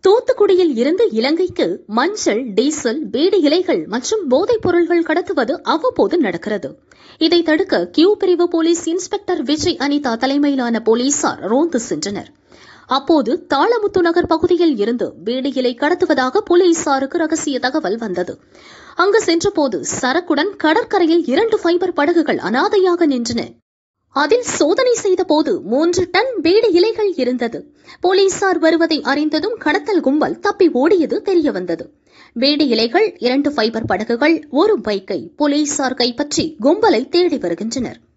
தூத்துக்குடியில் இருந்து இலங்கைக்கு மஞ்சள் டீசல் பீடி இலைகள் மற்றும் போதைப் பொருள்கள் கடத்துவது அவ்வப்போது நடக்கிறது இதை தடுக்க கியூ பிரிவு போலீஸ் இன்ஸ்பெக்டர் விஜய் அனிதா தலைமையிலான போலீசார் ரோந்து சென்றனர் அப்போது தாளமுத்து நகர் பகுதியில் இருந்து பீடி இலை கடத்துவதாக போலீசாருக்கு ரகசிய தகவல் வந்தது அங்கு சென்றபோது சரக்குடன் கடற்கரையில் இரண்டு ஃபைபர் படகுகள் அனாதையாக நின்றன அதில் சோதனை செய்தபோது மூன்று டன் பீடி இலைகள் இருந்தது போலீசார் வருவதை அறிந்ததும் கடத்தல் கும்பல் தப்பி ஓடியது தெரியவந்தது பீடி இலைகள் இரண்டு ஃபைபர் படகுகள் ஒரு பைக்கை போலீசார் கைப்பற்றி கும்பலை தேடி வருகின்றனர்